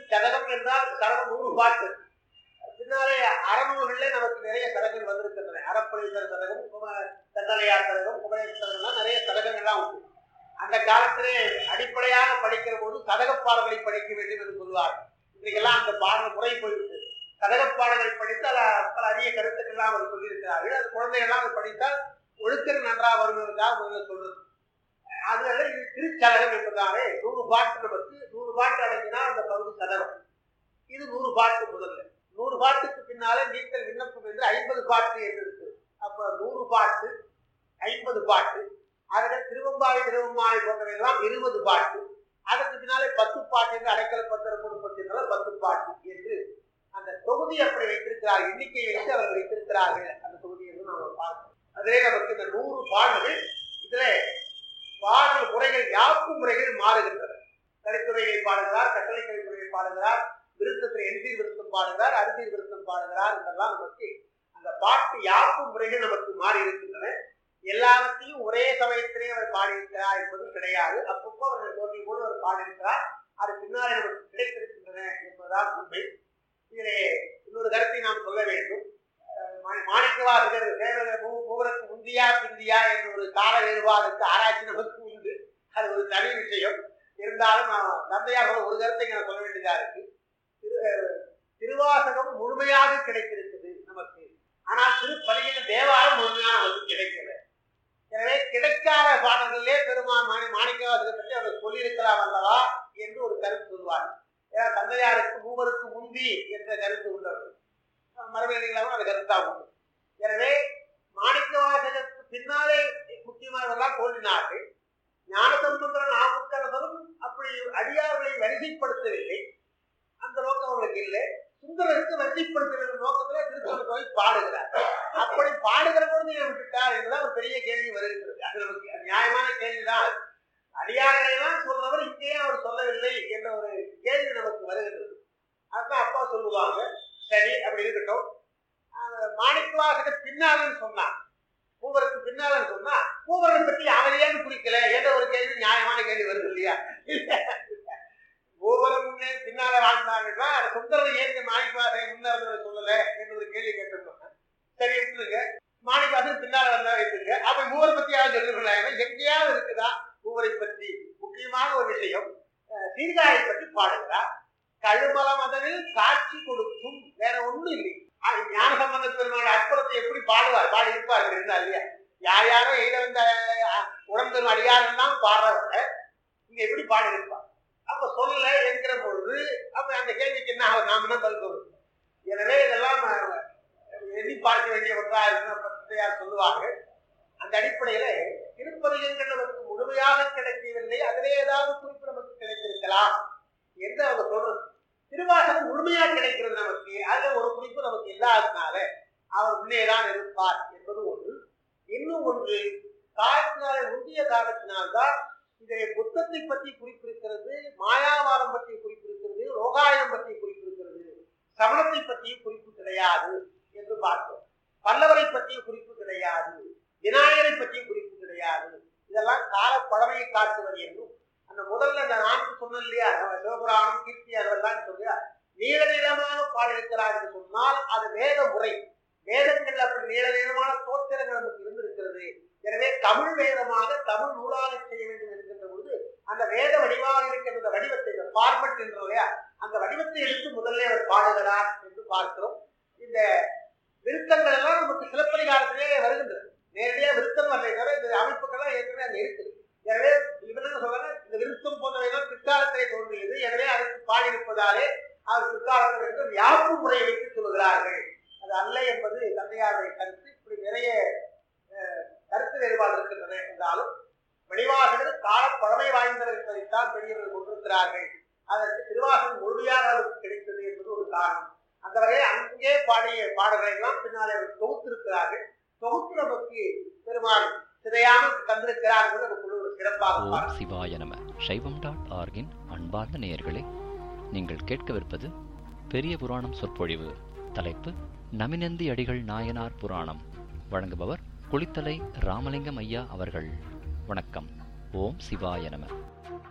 சதகம் என்றால் சதகம் நூறு பாட்டு பின்னாலே அறநூல்களிலே நமக்கு நிறைய சதகங்கள் வந்திருக்கின்றன அறப்பொழிதர் சதகம் கும- தண்டனையார் சதகம் குமரேச சதகம்லாம் நிறைய சதகங்கள்லாம் உண்டு அந்த காலத்திலே அடிப்படையாக படிக்கிற போது சதகப் பாடல்களை படிக்க வேண்டும் என்று சொல்வார் இன்றைக்கெல்லாம் அந்த பாடல் முறை போயிருக்கு சதகப் பாடல்களை படித்தால் அ- பல அரிய கருத்துக்கள்லாம் அவர் சொல்லியிருக்கிறார்கள் அது குழந்தைகள்லாம் அதை படித்தால் ஒழுக்கம் நன்றாக வருவதற்காக முதல்ல சொல்றது அதுல இது திருச்சதகம் என்பதாலே நூறு பாட்டு நமக்கு நூறு பாட்டு அடங்கினால் அந்த பகுதி சதகம் இது நூறு பாட்டு முதல்ல நூறு பாட்டுக்கு பின்னாலே நீத்தல் விண்ணப்பம் என்று ஐம்பது பாட்டு என்று இருக்கு அப்ப நூறு பாட்டு ஐம்பது பாட்டு அதுகள் திருவம்பாவை திருவம்பாவை போன்றவையெல்லாம் இருபது பாட்டு அதற்கு பின்னாலே பத்து பாட்டு என்று அடைக்கல பத்திர குடும்பத்தினால பத்து பாட்டு என்று அந்த தொகுதி அப்படி வைத்திருக்கிறார் எண்ணிக்கையை வைத்து அவர்கள் வைத்திருக்கிறார்கள் அந்த தொகுதி என்று நாம் பார்க்கிறோம் அதிலே நமக்கு இந்த நூறு பாடல்கள் இதுல பாடல் முறைகள் யாப்பு முறைகள் மாறுகின்றன கலித்துறையை பாடுகிறார் கட்டளை கலித்துறையை பாடுகிறார் விருத்தத்தில் எண்சீர் விருத்தம் பாடுகிறார் அரிசீர் விருத்தம் பாடுகிறார் இதெல்லாம் நமக்கு அந்த பாட்டு யாப்பு முறைகள் நமக்கு மாறி இருக்கின்றன எல்லாவற்றையும் ஒரே சமயத்திலே அவர் பாடியிருக்கிறார் என்பது கிடையாது அப்பப்போ அவர்கள் தோன்றி போது அவர் பாடியிருக்கிறார் அது பின்னாலே நமக்கு கிடைத்திருக்கின்றன என்பதுதான் உண்மை இதிலே இன்னொரு கருத்தை நாம் சொல்ல வேண்டும் அஹ் மா- மாணிக்கவாசகர் தேவத மூ- மூவருக்கு முந்தியா பிந்தியா என்ற ஒரு கால வேறுபாடுக்கு ஆராய்ச்சி நமக்கு உண்டு அது ஒரு தனி விஷயம் இருந்தாலும் நான் தந்தையாக ஒரு கருத்தை நான் சொல்ல வேண்டியதா இருக்கு திரு அஹ் திருவாசகம் முழுமையாக கிடைத்திருக்குது நமக்கு ஆனால் திருப்பதிகள் தேவாரம் முழுமையாக நமக்கு கிடைக்கல எனவே கிடைக்காத பாடல்களிலே பெருமான் மாணி மாணிக்கவாசகர் பற்றி அவர் சொல்லியிருக்கலாம் அல்லவா என்று ஒரு கருத்து சொல்வார் ஏன்னா தந்தையாருக்கு மூவருக்கு முந்தி என்ற கருத்து உள்ளவர் மரபேணிகளாகவும் அந்த கருத்தா உண்டு எனவே மாணிக்கவாசகருக்கு பின்னாலே முக்கியமானவர்களாம் தோன்றினார்கள் ஞானசம்பந்தரன் நாவுக்கரசரும் அப்படி அடியார்களை வரிசைப்படுத்தவில்லை அந்த நோக்கம் அவர்களுக்கு இல்லை சுந்தரருக்கு வரிசைப்படுத்துகிற நோக்கத்துல திருத்தொண்டர் போய் பாடுகிறார் அப்படி பாடுகிற பொழுது ஏன் விட்டுட்டார் என்றுதான் ஒரு பெரிய கேள்வி வருகின்றது அது நமக்கு அது நியாயமான கேள்விதான் அது. அடியார்களை தான் சொல்றவர் இங்கேயே அவர் சொல்லவில்லை என்ற ஒரு கேள்வி நமக்கு வருகின்றது அதுதான் அப்பா சொல்லுவாங்க சரி அப்படி இருக்கட்டும் ஆஹ் மாணிக்கவாசகர் பின்னாலன்னு சொன்னான் மூவருக்கு பின்னாலன்னு சொன்னா மூவரை பற்றி அவர் ஏன் குறிக்கல என்ற ஒரு கேள்வி நியாயமான கேள்வி வருது இல்லையா மூவரும் முன்னே பின்னால வாழ்ந்தாங்கன்னா அது சுந்தரர் ஏன் மாணிக்கவாசகை முன்னேறதை சொல்லல என்று ஒரு கேள்வி கேட்டிருந்தோம் சரி விட்டுருங்க மாணிக்கவாசகர் பின்னால வந்தா வைத்துங்க அப்ப மூவரை பத்தி யாரும் சொல்லிருக்கலாம் எங்கேயாவது இருக்குதா மூவரை பற்றி முக்கியமான ஒரு விஷயம் அஹ் சீர்காழி பற்றி பாடுகிறார் கழுமல மதனில் காட்சி கொடுக்கும் வேற ஒண்ணும் இல்லை ஆஹ் ஞான சம்பந்த பெருமாள் அற்புதத்தை எப்படி பாடுவார் பாடி இருப்பார் இருந்தா இல்லையா யார் யாரோ எய்த வந்த அஹ், உடம்பெரும் அடியாரெல்லாம் பாடுறவங்க இங்க எப்படி பாடி இருப்பார் அப்ப சொல்லல என்கிற பொழுது அப்ப அந்த கேள்விக்கு என்ன ஆகும்? நாம என்ன பதில் சொல்றது எனவே இதெல்லாம் அஹ், எண்ணி பார்க்க வேண்டிய ஒன்றா இருக்குன்னு சொல்லுவாங்க அந்த அடிப்படையில திருப்பதிகங்கள் நமக்கு முழுமையாக கிடைக்கவில்லை அதிலே ஏதாவது குறிப்பு நமக்கு கிடைத்திருக்கலாம் என்று அவங்க சொல்றது திருவாசகம் முழுமையா கிடைக்கிறது நமக்கு அதுல ஒரு குறிப்பு நமக்கு இல்லாததுனால அவர் முன்னேதான் இருப்பார் என்பது ஒன்று இன்னும் ஒன்று காலத்தினாலே முந்தைய காலத்தினால்தான் இதை புத்தத்தை பற்றி குறிப்பிருக்கிறது மாயாவாரம் பற்றி குறிப்பிருக்கிறது ரோகாயம் பற்றி குறிப்பிருக்கிறது சமணத்தை பற்றியும் குறிப்பு கிடையாது என்று பார்த்தோம் பல்லவரை பற்றிய குறிப்பு கிடையாது விநாயகரை பற்றியும் குறிப்பு கிடையாது இதெல்லாம் கால பழமையை காட்டுவது என்றும் அந்த முதல்ல அந்த நான்கு சொன்னோம் இல்லையா நம்ம சிவபுராணம் கீர்த்தி அதெல்லாம் சொல்லியா நீள நீளமாக பாடியிருக்கிறார் என்று சொன்னால் அது வேத முறை வேதங்கள் அப்படி நீள நீளமான தோத்திரங்கள் நமக்கு இருந்திருக்கிறது எனவே தமிழ் வேதமாக தமிழ் நூலாக செய்ய வேண்டும் என்கின்ற பொழுது அந்த வேத வடிவாக இருக்கின்ற அந்த வடிவத்தை இந்த ஃபார்மட் என்ற இல்லையா அந்த வடிவத்தை எடுத்து முதல்ல அவர் பாடுகிறார் என்று பார்க்கிறோம் இந்த விருத்தங்கள் எல்லாம் நமக்கு சிலப்பதிகாரத்திலே வருகின்றது நேரடியாக விருத்தம் வரலை தவிர இந்த அமைப்புகள்லாம் ஏற்கனவே அங்கே இருக்குது எனவே இவர் என்ன சொல்றாங்க இந்த விருத்தம் போன்றவைகள் பிற்காலத்திலே தோன்றியது எனவே அதற்கு பாடியிருப்பதாலே அவர் பிற்காலத்தில் இருந்து யாப்பு முறையை வைத்து சொல்கிறார்கள் அது அல்ல என்பது தந்தையாருடைய கருத்து இப்படி நிறைய அஹ், கருத்து வேறுபாடு இருக்கின்றன என்றாலும் மணிவாசகர் கால பழமை வாய்ந்தவர் என்பதைத்தான் பெரியவர்கள் கொண்டிருக்கிறார்கள் அதற்கு திருவாசகம் முழுமையாக அவருக்கு கிடைத்தது என்பது ஒரு காரணம் அந்த வகையில் அங்கே பாடிய பாடல்களை எல்லாம் பின்னாலே அவர் தொகுத்திருக்கிறார்கள் தொகுத்து நமக்கு பெருமாள் சிதையாமல் தந்திருக்கிறார் என்பது நமக்குள்ள ஒரு சிறப்பாக ஓம் பார்க்கிறோம். சிவாய நம சைவம் டாட் ஆர்கின் அன்பார்ந்த நேயர்களே நீங்கள் கேட்கவிருப்பது பெரிய புராணம் சொற்பொழிவு தலைப்பு நமினந்தி அடிகள் நாயனார் புராணம் வழங்குபவர் குளித்தலை ராமலிங்கம் ஐயா அவர்கள் வணக்கம் ஓம் சிவாய நம